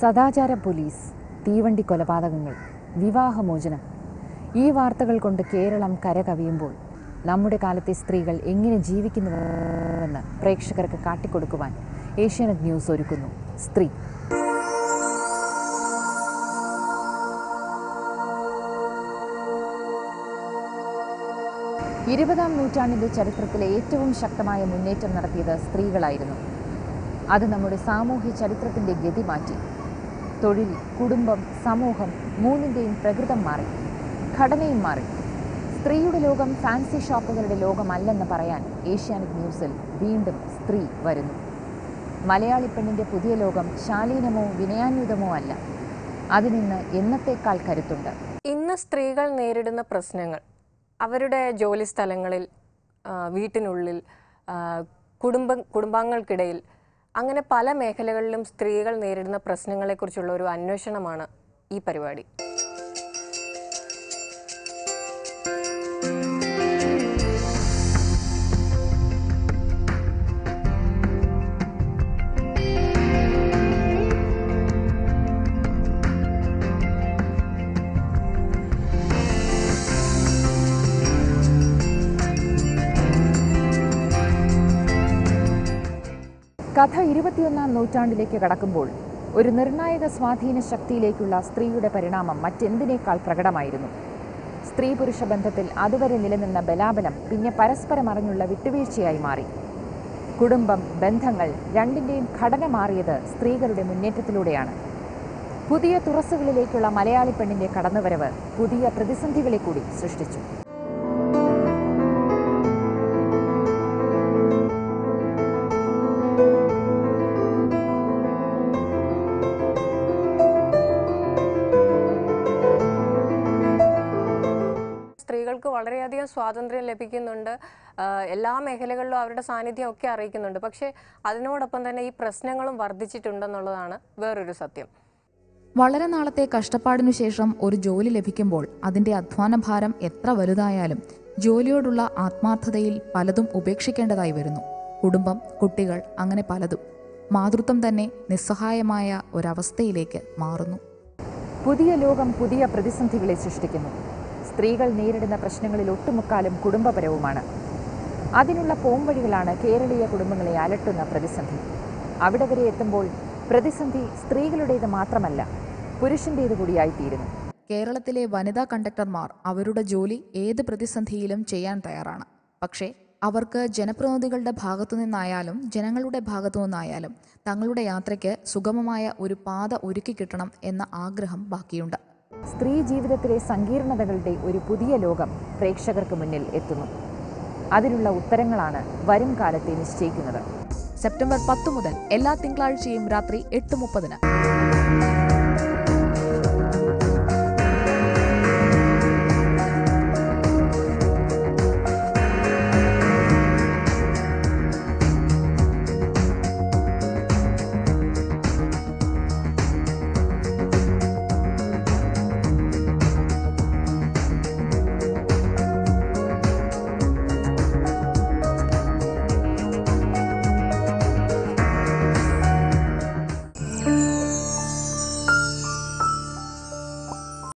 സദാചാര പോലീസ് തീവണ്ടി കൊലപാതകങ്ങൾ വിവാഹമോചനം ഈ വാർത്തകൾ കൊണ്ട് കേരളം കരകവിയുമ്പോൾ നമ്മുടെ കാലത്തെ സ്ത്രീകൾ എങ്ങനെ ജീവിക്കുന്നുവെന്ന് പ്രേക്ഷകർക്ക് കാട്ടിക്കൊടുക്കുവാൻ ഏഷ്യാനെറ്റ് ന്യൂസ് ഒരുക്കുന്നു സ്ത്രീ ഇരുപതാം നൂറ്റാണ്ടിൻ്റെ ചരിത്രത്തിലെ ഏറ്റവും ശക്തമായ മുന്നേറ്റം നടത്തിയത് സ്ത്രീകളായിരുന്നു അത് നമ്മുടെ സാമൂഹ്യ ചരിത്രത്തിൻ്റെ ഗതി മാറ്റി തൊഴിൽ കുടുംബം സമൂഹം മൂന്നിൻ്റെയും പ്രകൃതം മാറി ഘടനയും മാറി സ്ത്രീയുടെ ലോകം ഫാൻസി ഷോപ്പുകളുടെ ലോകമല്ലെന്ന് പറയാൻ ഏഷ്യാനെറ്റ് ന്യൂസിൽ വീണ്ടും സ്ത്രീ വരുന്നു മലയാളി പെണ്ണിൻ്റെ പുതിയ ലോകം ശാലീനമോ വിനയാന്വിതമോ അല്ല അതിനിന്ന് എന്നത്തേക്കാൾ കരുത്തുണ്ട് ഇന്ന് സ്ത്രീകൾ നേരിടുന്ന പ്രശ്നങ്ങൾ അവരുടെ ജോലി സ്ഥലങ്ങളിൽ ആ, വീട്ടിനുള്ളിൽ ആ, കുടുംബ കുടുംബാംഗങ്ങൾക്കിടയിൽ അങ്ങനെ പല മേഖലകളിലും സ്ത്രീകൾ നേരിടുന്ന പ്രശ്നങ്ങളെക്കുറിച്ചുള്ള ഒരു അന്വേഷണമാണ് ഈ പരിപാടി കഥ ഇരുപത്തിയൊന്നാം നൂറ്റാണ്ടിലേക്ക് കടക്കുമ്പോൾ ഒരു നിർണായക സ്വാധീന ശക്തിയിലേക്കുള്ള സ്ത്രീയുടെ പരിണാമം മറ്റെന്തിനേക്കാൾ പ്രകടമായിരുന്നു സ്ത്രീ പുരുഷ ബന്ധത്തിൽ അതുവരെ നിലനിന്ന ബലാബലം പിന്നെ പരസ്പരം അറിഞ്ഞുള്ള വിട്ടുവീഴ്ചയായി മാറി കുടുംബം ബന്ധങ്ങൾ രണ്ടിൻ്റെയും ഘടന മാറിയത് സ്ത്രീകളുടെ മുന്നേറ്റത്തിലൂടെയാണ് പുതിയ തുറസ്സുകളിലേക്കുള്ള മലയാളി പെണ്ണിന്റെ കടന്നുവരവ് പുതിയ പ്രതിസന്ധികളെ കൂടി സൃഷ്ടിച്ചു സ്ത്രീകൾക്ക് വളരെയധികം സ്വാതന്ത്ര്യം ലഭിക്കുന്നുണ്ട് ആ, എല്ലാ മേഖലകളിലും അവരുടെ സാന്നിധ്യം ഒക്കെ അറിയിക്കുന്നുണ്ട് പക്ഷേ അതിനോടൊപ്പം തന്നെ ഈ പ്രശ്നങ്ങളും വർദ്ധിച്ചിട്ടുണ്ടെന്നുള്ളതാണ് വേറൊരു സത്യം വളരെ നാളത്തെ കഷ്ടപ്പാടിനു ശേഷം ഒരു ജോലി ലഭിക്കുമ്പോൾ അതിന്റെ അധ്വാനഭാരം എത്ര വലുതായാലും ജോലിയോടുള്ള ആത്മാർത്ഥതയിൽ പലതും ഉപേക്ഷിക്കേണ്ടതായി വരുന്നു കുടുംബം കുട്ടികൾ അങ്ങനെ പലതും മാതൃത്വം തന്നെ നിസ്സഹായമായ ഒരവസ്ഥയിലേക്ക് മാറുന്നു പുതിയ ലോകം പുതിയ പ്രതിസന്ധികളെ സൃഷ്ടിക്കുന്നു സ്ത്രീകൾ നേരിടുന്ന പ്രശ്നങ്ങളിൽ ഒട്ടുമുക്കാലും കുടുംബപരവുമാണ് അതിനുള്ള പോംവഴികളാണ് കേരളീയ കുടുംബങ്ങളെ അലട്ടുന്ന പ്രതിസന്ധി അവിടെ വരെ എത്തുമ്പോൾ പ്രതിസന്ധി സ്ത്രീകളുടേത് മാത്രമല്ല പുരുഷൻ്റേത് കൂടിയായിത്തീരുന്നു കേരളത്തിലെ വനിതാ കണ്ടക്ടർമാർ അവരുടെ ജോലി ഏത് പ്രതിസന്ധിയിലും ചെയ്യാൻ തയ്യാറാണ് പക്ഷേ അവർക്ക് ജനപ്രതിനിധികളുടെ ഭാഗത്തു നിന്നായാലും ജനങ്ങളുടെ ഭാഗത്തു നിന്നായാലും തങ്ങളുടെ യാത്രയ്ക്ക് സുഗമമായ ഒരു പാത ഒരുക്കി കിട്ടണം എന്ന ആഗ്രഹം ബാക്കിയുണ്ട് സ്ത്രീ ജീവിതത്തിലെ സങ്കീർണതകളുടെ ഒരു പുതിയ ലോകം പ്രേക്ഷകർക്ക് മുന്നിൽ എത്തുന്നു അതിനുള്ള ഉത്തരങ്ങളാണ് വരും കാലത്തെ നിശ്ചയിക്കുന്നത് സെപ്റ്റംബർ പത്ത് മുതൽ എല്ലാ തിങ്കളാഴ്ചയും രാത്രി എട്ട് മുപ്പതിന്